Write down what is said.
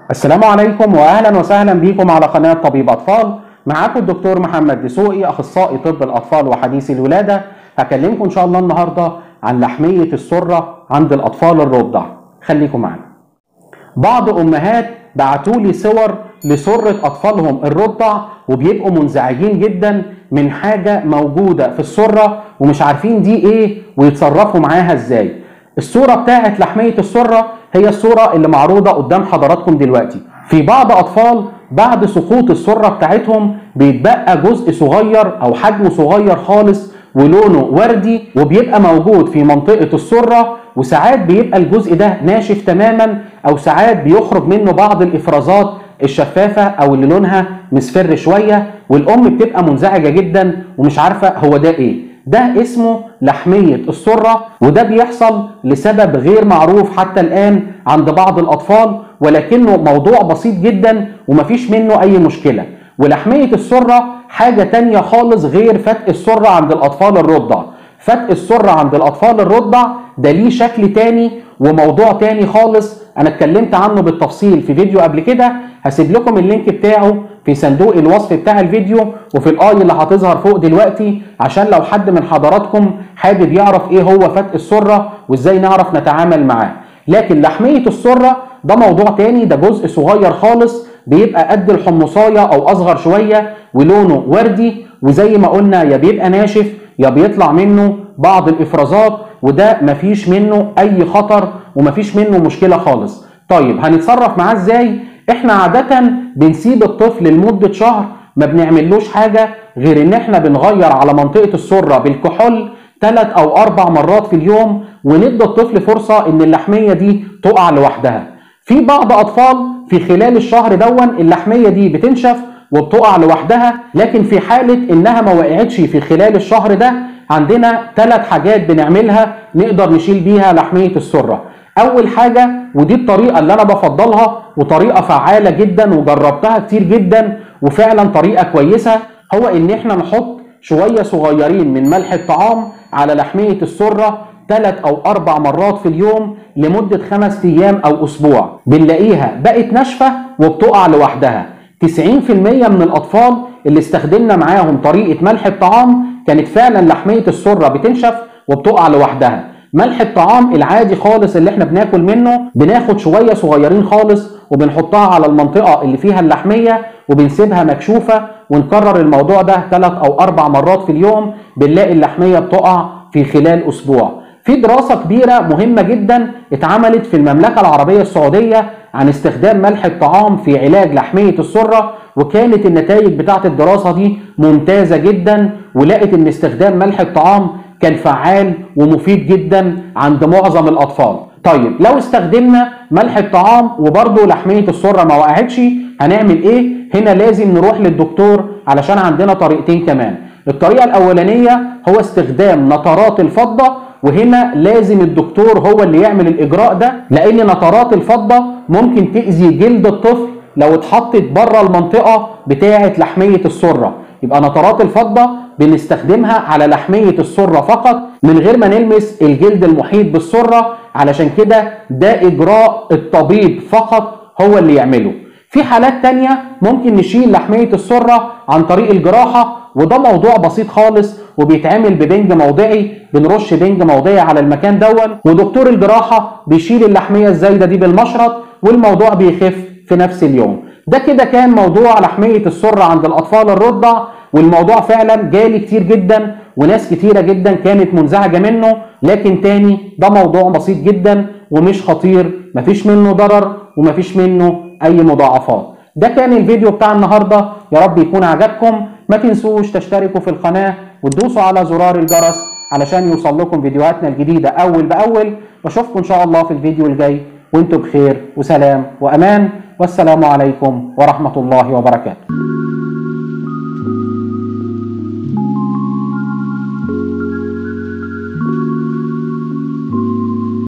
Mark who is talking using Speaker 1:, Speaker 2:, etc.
Speaker 1: السلام عليكم واهلا وسهلا بكم على قناه طبيب اطفال معاكم الدكتور محمد دسوقي اخصائي طب الاطفال وحديث الولاده هكلمكم ان شاء الله النهارده عن لحميه السره عند الاطفال الرضع خليكم معانا بعض امهات بعتوا لي صور لسره اطفالهم الرضع وبيبقوا منزعجين جدا من حاجه موجوده في السره ومش عارفين دي ايه ويتصرفوا معاها ازاي الصوره بتاعت لحميه السره هي الصوره اللي معروضه قدام حضراتكم دلوقتي في بعض اطفال بعد سقوط السره بتاعتهم بيتبقى جزء صغير او حجمه صغير خالص ولونه وردي وبيبقى موجود في منطقه السره وساعات بيبقى الجزء ده ناشف تماما او ساعات بيخرج منه بعض الافرازات الشفافه او اللي لونها مصفر شويه والام بتبقى منزعجه جدا ومش عارفه هو ده ايه ده اسمه لحمية السرة وده بيحصل لسبب غير معروف حتى الآن عند بعض الأطفال ولكنه موضوع بسيط جدا ومفيش منه أي مشكلة ولحمية السرة حاجة تانية خالص غير فتق السرة عند الأطفال الرضع فتق السرة عند الأطفال الرضع ده ليه شكل تاني وموضوع تاني خالص أنا اتكلمت عنه بالتفصيل في فيديو قبل كده هسيب لكم اللينك بتاعه في صندوق الوصف بتاع الفيديو وفي الاي اللي هتظهر فوق دلوقتي عشان لو حد من حضراتكم حابب يعرف ايه هو فتق السره وازاي نعرف نتعامل معاه لكن لحميه السره ده موضوع تاني ده جزء صغير خالص بيبقى قد الحمصايه او اصغر شويه ولونه وردي وزي ما قلنا يا بيبقى ناشف يا بيطلع منه بعض الافرازات وده مفيش منه اي خطر ومفيش منه مشكله خالص طيب هنتصرف معاه ازاي احنا عادة بنسيب الطفل لمدة شهر ما بنعملوش حاجة غير ان احنا بنغير على منطقة السرة بالكحول ثلاث او اربع مرات في اليوم وندي الطفل فرصة ان اللحمية دي تقع لوحدها في بعض اطفال في خلال الشهر دون اللحمية دي بتنشف وبتقع لوحدها لكن في حالة انها ما وقعتش في خلال الشهر ده عندنا ثلاث حاجات بنعملها نقدر نشيل بيها لحمية السرة اول حاجه ودي الطريقه اللي انا بفضلها وطريقه فعاله جدا وجربتها كتير جدا وفعلا طريقه كويسه هو ان احنا نحط شويه صغيرين من ملح الطعام على لحميه السره ثلاث او اربع مرات في اليوم لمده خمس ايام او اسبوع بنلاقيها بقت ناشفه وبتقع لوحدها 90% من الاطفال اللي استخدمنا معاهم طريقه ملح الطعام كانت فعلا لحميه السره بتنشف وبتقع لوحدها ملح الطعام العادي خالص اللي احنا بناكل منه بناخد شويه صغيرين خالص وبنحطها على المنطقه اللي فيها اللحميه وبنسيبها مكشوفه ونكرر الموضوع ده ثلاث او اربع مرات في اليوم بنلاقي اللحميه بتقع في خلال اسبوع في دراسه كبيره مهمه جدا اتعملت في المملكه العربيه السعوديه عن استخدام ملح الطعام في علاج لحميه السره وكانت النتائج بتاعت الدراسه دي ممتازه جدا ولقت ان استخدام ملح الطعام كان فعال ومفيد جدا عند معظم الاطفال طيب لو استخدمنا ملح الطعام وبرضه لحميه السره ما وقعتش هنعمل ايه هنا لازم نروح للدكتور علشان عندنا طريقتين كمان الطريقه الاولانيه هو استخدام نترات الفضه وهنا لازم الدكتور هو اللي يعمل الاجراء ده لان نترات الفضه ممكن تاذي جلد الطفل لو اتحطت بره المنطقه بتاعه لحميه السره يبقى نترات الفضه بنستخدمها على لحمية السرة فقط من غير ما نلمس الجلد المحيط بالسرة علشان كده ده إجراء الطبيب فقط هو اللي يعمله في حالات تانية ممكن نشيل لحمية السرة عن طريق الجراحة وده موضوع بسيط خالص وبيتعمل ببنج موضعي بنرش بنج موضعي على المكان دون ودكتور الجراحة بيشيل اللحمية الزايدة دي بالمشرط والموضوع بيخف في نفس اليوم ده كده كان موضوع لحمية السرة عند الأطفال الرضع والموضوع فعلا جالي كتير جدا وناس كتيره جدا كانت منزعجه منه لكن تاني ده موضوع بسيط جدا ومش خطير مفيش منه ضرر ومفيش منه اي مضاعفات ده كان الفيديو بتاع النهارده يا رب يكون عجبكم ما تنسوش تشتركوا في القناه وتدوسوا على زرار الجرس علشان يوصل لكم فيديوهاتنا الجديده اول باول واشوفكم ان شاء الله في الفيديو الجاي وانتم بخير وسلام وامان والسلام عليكم ورحمه الله وبركاته